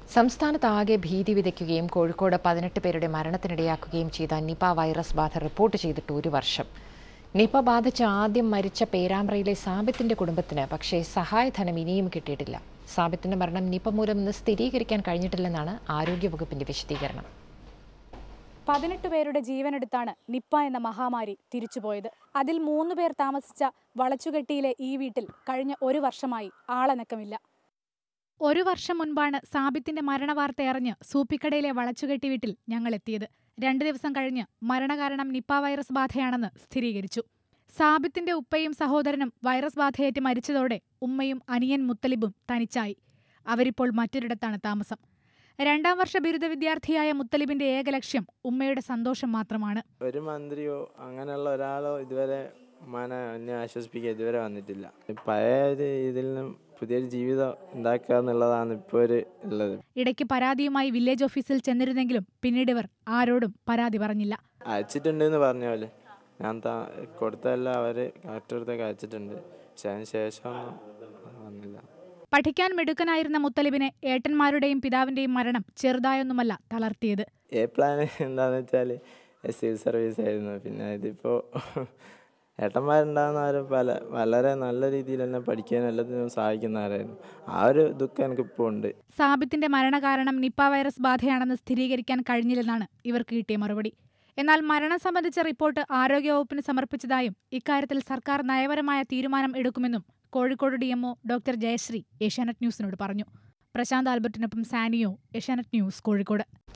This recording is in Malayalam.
സംസ്ഥാനത്താകെ ഭീതി വിതയ്ക്കുകയും കോഴിക്കോട് പതിനെട്ട് പേരുടെ മരണത്തിനിടയാക്കുകയും ചെയ്ത നിപ വൈറസ് ബാധ റിപ്പോർട്ട് ചെയ്തിട്ട് ഒരു വർഷം നിപ ബാധിച്ച് ആദ്യം മരിച്ച പേരാമ്പ്രയിലെ സാബിത്തിന്റെ കുടുംബത്തിന് പക്ഷേ സഹായധനം ഇനിയും കിട്ടിയിട്ടില്ല സാബിത്തിന്റെ മരണം നിപ മൂലമെന്ന് സ്ഥിരീകരിക്കാൻ കഴിഞ്ഞിട്ടില്ലെന്നാണ് ആരോഗ്യവകുപ്പിന്റെ വിശദീകരണം പതിനെട്ട് പേരുടെ ജീവനെടുത്താണ് നിപ്പ എന്ന മഹാമാരി തിരിച്ചുപോയത് അതിൽ മൂന്ന് പേർ താമസിച്ച വളച്ചുകെട്ടിയിലെ ഈ വീട്ടിൽ കഴിഞ്ഞ ഒരു വർഷമായി ആളനക്കമില്ല ഒരു വർഷം മുൻപാണ് സാബിത്തിന്റെ മരണവാർത്ത അറിഞ്ഞ് സൂപ്പിക്കടയിലെ വളച്ചുകെട്ടി വീട്ടിൽ ഞങ്ങൾ എത്തിയത് രണ്ടു ദിവസം കഴിഞ്ഞ് മരണകാരണം നിപ്പ വൈറസ് ബാധയാണെന്ന് സ്ഥിരീകരിച്ചു സാബിത്തിന്റെ ഉപ്പയും സഹോദരനും വൈറസ് ബാധയേറ്റ് മരിച്ചതോടെ ഉമ്മയും അനിയൻ മുത്തലിബും തനിച്ചായി അവരിപ്പോൾ മറ്റൊരിടത്താണ് താമസം രണ്ടാം വർഷ ബിരുദ വിദ്യാർത്ഥിയായ മുത്തലിബിന്റെ ഏക ലക്ഷ്യം ഉമ്മയുടെ സന്തോഷം മാത്രമാണ് ഒരു മന്ത്രിയോ അങ്ങനെയുള്ള ഒരാളോ ഇതുവരെ ഉമ്മാനെ എന്നെ ആശ്വസിപ്പിക്കുക ഇതുവരെ വന്നിട്ടില്ല പഴയ ഒരു ഇതിൽ നിന്നും പുതിയൊരു ജീവിതം ഉണ്ടാക്കുക എന്നുള്ളതാണ് ഇപ്പോൾ ഒരു ഉള്ളത് ഇടയ്ക്ക് പരാതിയുമായി വില്ലേജ് ഓഫീസിൽ ചെന്നിരുന്നെങ്കിലും പിന്നീട് ഇവർ ആരോടും പരാതി പറഞ്ഞില്ല അയച്ചിട്ടുണ്ട് എന്ന് പറഞ്ഞ പോലെ ഞാൻ താ കൊടുത്തതെല്ലാം അവർ കളക്ടർ അടുത്തൊക്കെ അയച്ചിട്ടുണ്ട് പക്ഷെ അതിന് ശേഷം വന്നില്ല പഠിക്കാൻ മിടുക്കനായിരുന്ന മുത്തലിബിനെ ഏട്ടന്മാരുടെയും പിതാവിന്റെയും മരണം ചെറുതായൊന്നുമല്ല തളർത്തിയത് എ പ്ലാൻ എന്താണെന്ന് വെച്ചാൽ സിവിൽ സർവീസ് ആയിരുന്നു പിന്നെ ഇതിപ്പോൾ ഏട്ടന്മാരുണ്ടാകുന്നവരും പല വളരെ നല്ല രീതിയിൽ തന്നെ പഠിക്കാനും എല്ലാത്തിനും സഹായിക്കുന്നവരായിരുന്നു ആ ഒരു ദുഃഖം എനിക്കിപ്പോൾ ഉണ്ട് സാബിത്തിന്റെ മരണകാരണം നിപ്പ വൈറസ് ബാധയാണെന്ന് സ്ഥിരീകരിക്കാൻ കഴിഞ്ഞില്ലെന്നാണ് ഇവർക്ക് കിട്ടിയ മറുപടി എന്നാൽ മരണം സംബന്ധിച്ച റിപ്പോർട്ട് ആരോഗ്യവകുപ്പിന് സമർപ്പിച്ചതായും ഇക്കാര്യത്തിൽ സർക്കാർ നയപരമായ തീരുമാനം എടുക്കുമെന്നും Kozhikode D MO doctor Jayashree Asianet ന്യൂസിനോട് പറഞ്ഞു പ്രശാന്ത് ആൽബർട്ടിനൊപ്പം സാനിയോ ഏഷ്യാനെറ്റ് ന്യൂസ് കോഴിക്കോട്